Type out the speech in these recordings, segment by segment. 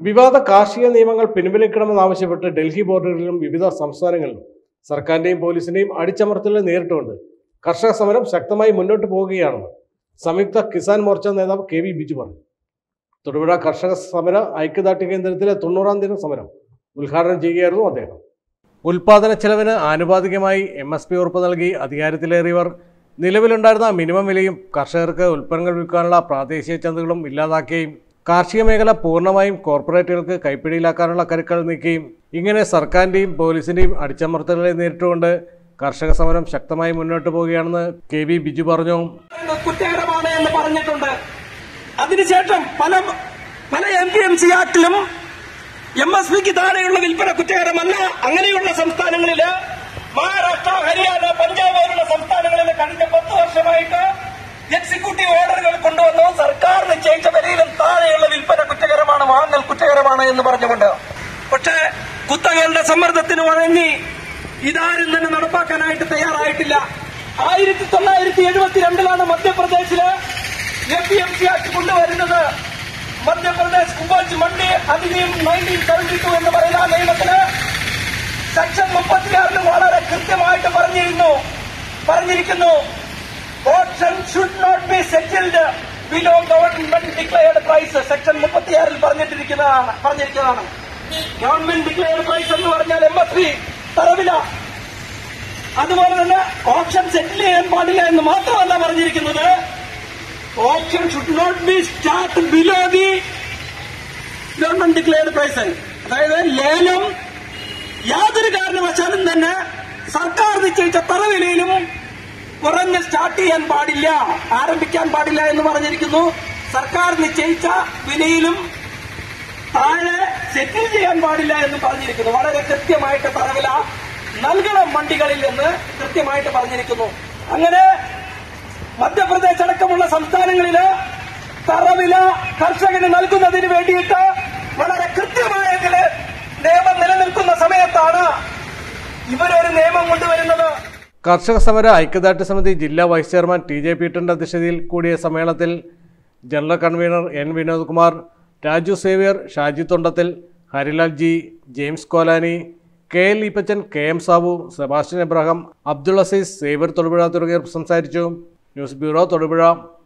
വിവാദ കാർഷിക നിയമങ്ങൾ പിൻവലിക്കണമെന്നാവശ്യപ്പെട്ട് ഡൽഹി ബോർഡുകളിലും വിവിധ സംസ്ഥാനങ്ങളിലും സർക്കാരിന്റെയും പോലീസിന്റെയും അടിച്ചമർത്തൽ നേരിട്ടുകൊണ്ട് കർഷക സമരം ശക്തമായി മുന്നോട്ട് പോവുകയാണെന്ന് സംയുക്ത കിസാൻ മോർച്ച നേതാവ് കെ വി ബിജു പറഞ്ഞു തൊടുപുഴ കർഷക സമര ഐക്യദാർഢ്യ കേന്ദ്രത്തിലെ തൊണ്ണൂറാം ദിന സമരം ഉദ്ഘാടനം ചെയ്യുകയായിരുന്നു അദ്ദേഹം ഉൽപാദന ചെലവിന് ആനുപാതികമായി എം എസ് പി ഉറപ്പ് നൽകി അധികാരത്തിലേറിയവർ നിലവിലുണ്ടായിരുന്ന മിനിമം വിലയും കർഷകർക്ക് ഉൽപ്പന്നങ്ങൾ വിൽക്കാനുള്ള പ്രാദേശിക ചന്തകളും ഇല്ലാതാക്കുകയും കാർഷിക മേഖല പൂർണ്ണമായും കോർപ്പറേറ്റുകൾക്ക് കൈപ്പിടിയിലാക്കാനുള്ള കരുക്കൾ നീക്കുകയും ഇങ്ങനെ സർക്കാരിന്റെയും പോലീസിന്റെയും അടിച്ചമർത്തലുകളെ നേരിട്ടുകൊണ്ട് കർഷക സമരം ശക്തമായി മുന്നോട്ട് പോവുകയാണെന്ന് കെ വി ബിജു പറഞ്ഞു കുറ്റകരമാണ് എന്ന് പറഞ്ഞിട്ടുണ്ട് അതിനുശേഷം പല പല എം പി എം സി ആക്ടിലും എം എസ് പിക്ക് താഴെയുള്ള വിൽപ്പന കുറ്റകരമല്ല അങ്ങനെയുള്ള സംസ്ഥാനങ്ങളില് മഹാരാഷ്ട്ര ഹരിയാന പഞ്ചാബ് പോലുള്ള സംസ്ഥാനങ്ങളിൽ കഴിഞ്ഞ പത്ത് വർഷമായിട്ട് എക്സിക്യൂട്ടീവ് ഓർഡറുകൾ കൊണ്ടുവന്നു സർക്കാർ നിശ്ചയിച്ച വിലയിലും താഴെയുള്ള വിൽപ്പന കുറ്റകരമാണ് വാങ്ങൽ കുറ്റകരമാണ് എന്ന് പറഞ്ഞുകൊണ്ട് പക്ഷേ കുത്തകളുടെ സമ്മർദ്ദത്തിന് വഴങ്ങി ഇതാരും തന്നെ നടപ്പാക്കാനായിട്ട് തയ്യാറായിട്ടില്ല ആയിരത്തി തൊള്ളായിരത്തി എഴുപത്തിരണ്ടിലാണ് മധ്യപ്രദേശില് A P M C act കൊണ്ടുവരുന്നത് Madhya Pradesh Upaj Mandi Adhiniyam nineteen seventy two എന്ന് പറയുന്ന ആ നിയമത്തില് സെക്ഷൻ മുപ്പത്തിയാറിന് വളരെ കൃത്യമായിട്ട് പറഞ്ഞിരുന്നു പറഞ്ഞിരിക്കുന്നു option should not be settled below government declared price section മുപ്പത്തിയാറിൽ പറഞ്ഞിട്ടിരിക്കുന്നതാണ് പറഞ്ഞിരിക്കുന്നതാണ് ഗവൺമെന്റ് ഡിക്ലെയർഡ് പ്രൈസ് എന്ന് പറഞ്ഞാൽ എം എസ് പി തറവില അതുപോലെ തന്നെ ഓപ്ഷൻ സെറ്റിൽ ചെയ്യാൻ പാടില്ല എന്ന് മാത്രമല്ല പറഞ്ഞിരിക്കുന്നത് option should not be start below the government declared price അതായത് ലേലം യാതൊരു കാരണവശാലും തന്നെ സർക്കാർ നിശ്ചയിച്ച തറവിലയിലും കുറഞ്ഞ് സ്റ്റാർട്ട് ചെയ്യാൻ പാടില്ല ആരംഭിക്കാൻ പാടില്ല എന്ന് പറഞ്ഞിരിക്കുന്നു സർക്കാർ നിശ്ചയിച്ച വിലയിലും താഴെ സെറ്റിൽ ചെയ്യാൻ പാടില്ല എന്ന് പറഞ്ഞിരിക്കുന്നു വളരെ കൃത്യമായിട്ട് തറവില നൽകണം വണ്ടികളിൽ എന്ന് കൃത്യമായിട്ട് പറഞ്ഞിരിക്കുന്നു അങ്ങനെ മധ്യപ്രദേശ് അടക്കമുള്ള സംസ്ഥാനങ്ങളില് തറവില കർഷകന് നൽകുന്നതിന് വേണ്ടിയിട്ട് വളരെ കൃത്യമായ ഇതില് നിയമം നിലനിൽക്കുന്ന സമയത്താണ് ഇവരൊരു നിയമം കൊണ്ടുവരുന്നത് കർഷക സമര ഐക്യദാർഢ്യ സമിതി ജില്ലാ വൈസ് ചെയർമാൻ ടി ജെ പീറ്ററിന്റെ അധ്യക്ഷതയിൽ കൂടിയ സമ്മേളനത്തിൽ general convenor N Vinod Kumar Raju Xavier Shaji Thondathil Harilal G James Kolani K L Eappachan K M Sabu Sebastian Abraham Abdul Azeez Xavier Thodupuzha തുടങ്ങിയവർ സംസാരിച്ചു news bureau Thodupuzha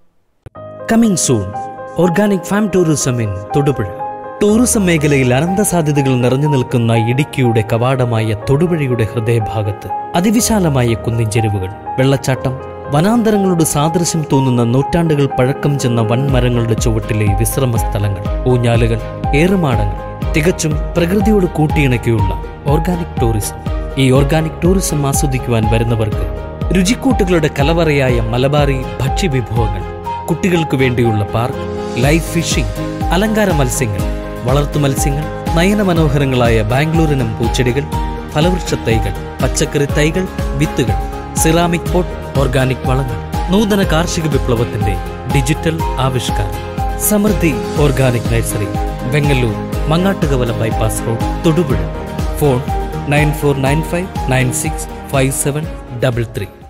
coming soon organic farm tourism in Thodupuzha tourism മേഖലയിൽ അനന്ത സാധ്യതകൾ നിറഞ്ഞു നിൽക്കുന്ന ഇടുക്കിയുടെ കവാടമായ തൊടുപുഴയുടെ ഹൃദയഭാഗത്ത് അതിവിശാലമായ കുന്നിൻ ചെരുവുകൾ വെള്ളച്ചാട്ടം വനാന്തരങ്ങളുടെ സാദൃശ്യം തോന്നുന്ന നൂറ്റാണ്ടുകൾ പഴക്കം ചെന്ന വൻമരങ്ങളുടെ ചുവട്ടിലെ വിശ്രമ സ്ഥലങ്ങൾ ഊഞ്ഞാലുകൾ ഏറുമാടങ്ങൾ തികച്ചും പ്രകൃതിയോട് കൂട്ടിയിണക്കിയുള്ള ഓർഗാനിക് ടൂറിസം ഈ ഓർഗാനിക് ടൂറിസം ആസ്വദിക്കുവാൻ വരുന്നവർക്ക് രുചിക്കൂട്ടുകളുടെ കലവറയായ മലബാറി ഭക്ഷ്യവിഭവങ്ങൾ കുട്ടികൾക്ക് വേണ്ടിയുള്ള പാർക്ക് ലൈഫ് ഫിഷിംഗ് അലങ്കാര മത്സ്യങ്ങൾ വളർത്തു മത്സ്യങ്ങൾ നയനമനോഹരങ്ങളായ ബാംഗ്ലൂരിനം പൂച്ചെടികൾ ഫലവൃക്ഷ തൈകൾ പച്ചക്കറി തൈകൾ വിത്തുകൾ സിറാമിക് പോട്ട് ഓർഗാനിക് വളങ്ങൾ നൂതന കാർഷിക വിപ്ലവത്തിന്റെ ഡിജിറ്റൽ ആവിഷ്കാരം സമൃദ്ധി organic nursery Vengallur Mangattukavala bypass road Thodupuzha phone nine four nine five nine six five seven double three